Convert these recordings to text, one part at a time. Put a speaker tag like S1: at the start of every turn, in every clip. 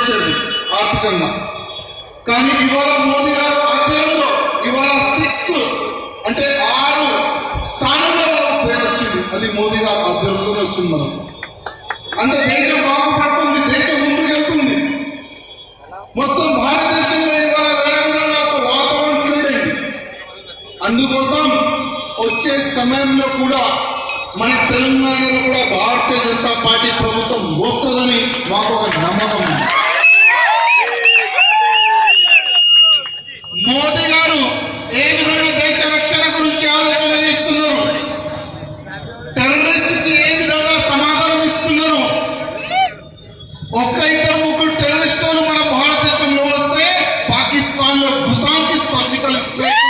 S1: వచ్చేది ఆర్థికంగా కానీ ఇవాళ మోదీ గారు ఆధ్వర్యంలో ఇవాళ సిక్స్ అంటే ఆరు స్థానంలో మనకు పేరు వచ్చింది అది మోదీ గారు ఆధ్వర్యంలోనే వచ్చింది మనకు అంత దేశం బాగుపడుతుంది దేశం ముందుకు వెళ్తుంది మొత్తం భారతదేశంలో ఇవాళ వేరే విధంగా ఒక వాతావరణం క్రియేట్ అయింది అందుకోసం వచ్చే సమయంలో కూడా మన తెలంగాణలో కూడా భారతీయ జనతా పార్టీ ప్రభుత్వం వస్తుందని మాకు ఒక నమ్మకం ఉంది మోదీ గారు ఏ విధంగా దేశ రక్షణ గురించి ఆలోచన చేస్తున్నారు టెర్రరిస్ట్ కి ఏ విధంగా సమాధానం ఇస్తున్నారు ఒక్క ఇద్దరు ముగ్గురు టెర్రరిస్టులు మన భారతదేశంలో వస్తే పాకిస్తాన్ లో గుసాంచి సర్జికల్ స్ట్రైక్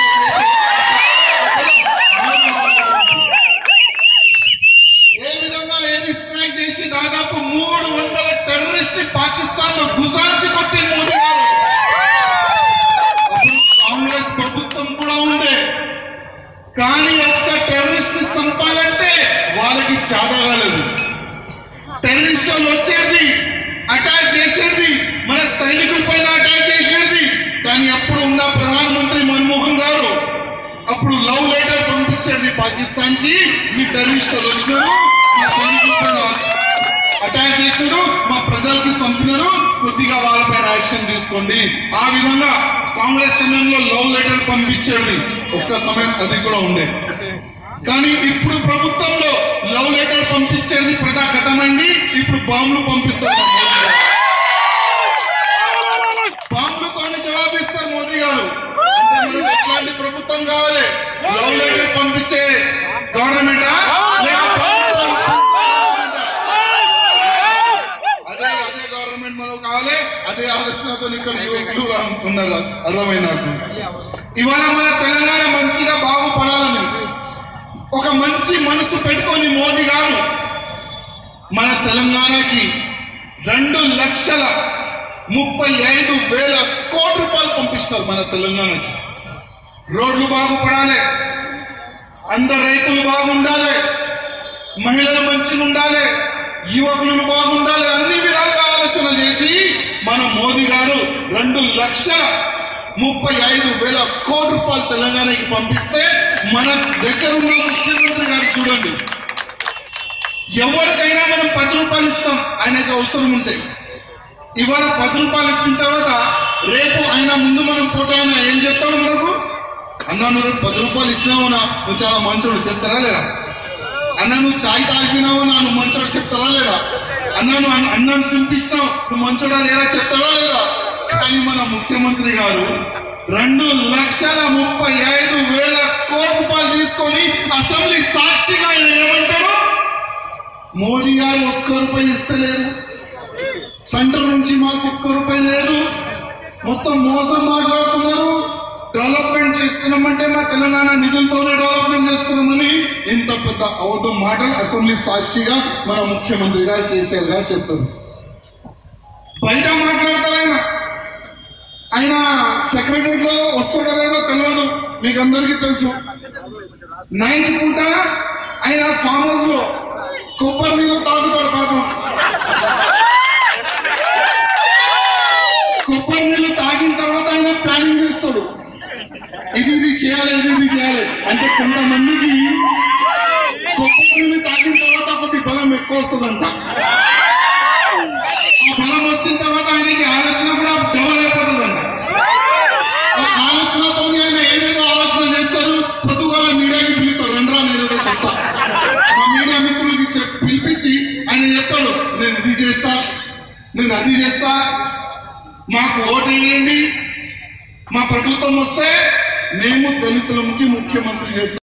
S1: ఏ విధంగా ఏది స్ట్రైక్ చేసి దాదాపు మూడు వందల టెర్రరిస్ట్ ని పాకిస్తాన్ లో గుసాంచి కొట్టి మోదీ గారు అప్పుడు కాంగ్రెస్ ప్రభుత్వం కూడా ఉండే కానీ ఒక్క టెర్రరిస్ట్ ని చంపాలంటే వాళ్ళకి చాదగలదు టెర్రరిస్ట్ వాళ్ళు వచ్చేది అటాక్ చేసేది మన సైనికుల పైన అటాక్ చేసేది కానీ అప్పుడు ఉన్న ప్రధానమంత్రి మన్మోహన్ గారు అప్పుడు లవ్ లెటర్ పంపించేది పాకిస్తాన్ కి మీ టెర్రరిస్ట్ వాళ్ళు వచ్చినారు మా సైనికుల పైన అటాక్ చేసినారు మా ప్రజలకి చంపినారు కొద్దిగా వాళ్ళపైన యాక్షన్ తీసుకోండి ఆ విధంగా కాంగ్రెస్ సమయంలో లవ్ లెటర్ పంపించేది ఒక్క సమయం అది కూడా ఉండే కానీ ఇప్పుడు ప్రభుత్వంలో లవ్ లెటర్ పంపించేది ప్రజా ఖతమైంది ఇప్పుడు బాంబులు పంపిస్తారు మన మోదీ గారు. బాంబులతోనే జవాబిస్తారు మోదీ గారు అంటే మనకు ఎట్లాంటి ప్రభుత్వం కావాలి లవ్ లెటర్ పంపించే గవర్నమెంటా లేక బాంబులు పంపించే అదే అదే గవర్నమెంట్ మనకు కావాలి అదే ఆలోచనతో ఇక్కడ యువకులు కూడా ఉన్నారు అర్థమైంది నాకు ఇవాళ మన తెలంగాణ మంచిగా బాగుపడాలని ఒక మంచి మనసు పెట్టుకొని మోదీ గారు మన తెలంగాణకి రెండు లక్షల ముప్పై ఐదు వేల కోటి రూపాయలు పంపిస్తారు మన తెలంగాణకి రోడ్లు బాగుపడాలి అందరు రైతులు బాగుండాలి మహిళలు మంచిగా ఉండాలి యువకులు బాగుండాలి అన్ని విధాలుగా ఆలోచన చేసి మన మోదీ గారు రెండు లక్షల ముప్పై ఐదు వేల కోటి రూపాయలు తెలంగాణకి పంపిస్తే మన దగ్గర ఉన్న ముఖ్యమంత్రి గారు చూడండి ఎవరికైనా మనం పది రూపాయలు ఇస్తాం ఆయనకు అవసరం ఉంటే ఇవాళ పది రూపాయలు ఇచ్చిన తర్వాత రేపు ఆయన ముందు మనం పోటీ అయినా ఏం చెప్తాడు మనకు అన్నా నువ్వు పది రూపాయలు ఇచ్చినావు నా నువ్వు చాలా మంచోడు చెప్తారా లేదా అన్న నువ్వు చాయ్ తాగినావు నా నువ్వు మంచోడు చెప్తారా లేదా అన్న నువ్వు అన్న- అన్నం తినిపిస్తున్నావు నువ్వు మంచోడా లేదా చెప్తారా లేదా కానీ మన ముఖ్యమంత్రి గారు రెండు లక్షల ముప్పై ఐదు వేల కోటి రూపాయలు తీసుకొని అసెంబ్లీ సాక్షిగా ఆయన ఏమంటాడు మోదీ గారు ఒక్క రూపాయి ఇస్తలేరు సెంటర్ నుంచి మాకు ఒక్క రూపాయి లేదు మొత్తం మోసం మాట్లాడుతున్నారు డెవలప్మెంట్ చేస్తున్నామంటే మా తెలంగాణ నిధులతోనే డెవలప్మెంట్ చేస్తున్నామని ఇంత పెద్ద అవుతూ మాటలు అసెంబ్లీ సాక్షిగా మన ముఖ్యమంత్రి గారు కేసీఆర్ గారు చెప్తారు బయట మాట్లాడతారు ఆయన ఆయన సెక్రటరీలో వస్తాడో లేదో తెలియదు మీకు అందరికీ తెలుసు నైట్ పూట ఆయన ఫామ్ హౌస్ లో కొబ్బరి నీళ్ళు తాగుతాడు పాపం కొబ్బరి నీళ్ళు తాగిన తర్వాత ఆయన ప్లానింగ్ చేస్తాడు ఇది ఇది చేయాలి ఇది ఇది చేయాలి అంటే కొంతమందికి కొబ్బరి నీళ్ళు తాగిన తర్వాత కొద్ది బలం ఎక్కువ వస్తుందంట ఆ బలం వచ్చిన తర్వాత ఆయనకి ఆలోచన కూడా డబల్ అయిపోతుందంట ఆ ఆలోచనతో ఆయన ఏదేదో ఆలోచన చేస్తారు పొద్దుగాల మీడియాకి పిలుస్తారు రండ్రా నేను ఏదో చెప్తా మా మీడియా మిత్రులకి చెప్- పిలిపించి ఆయన చెప్తాడు నేను ఇది చేస్తా నేను అది చేస్తా మాకు ఓటేయండి మా ప్రభుత్వం వస్తే మేము దళితులకి ముఖ్యమంత్రి చేస్తాం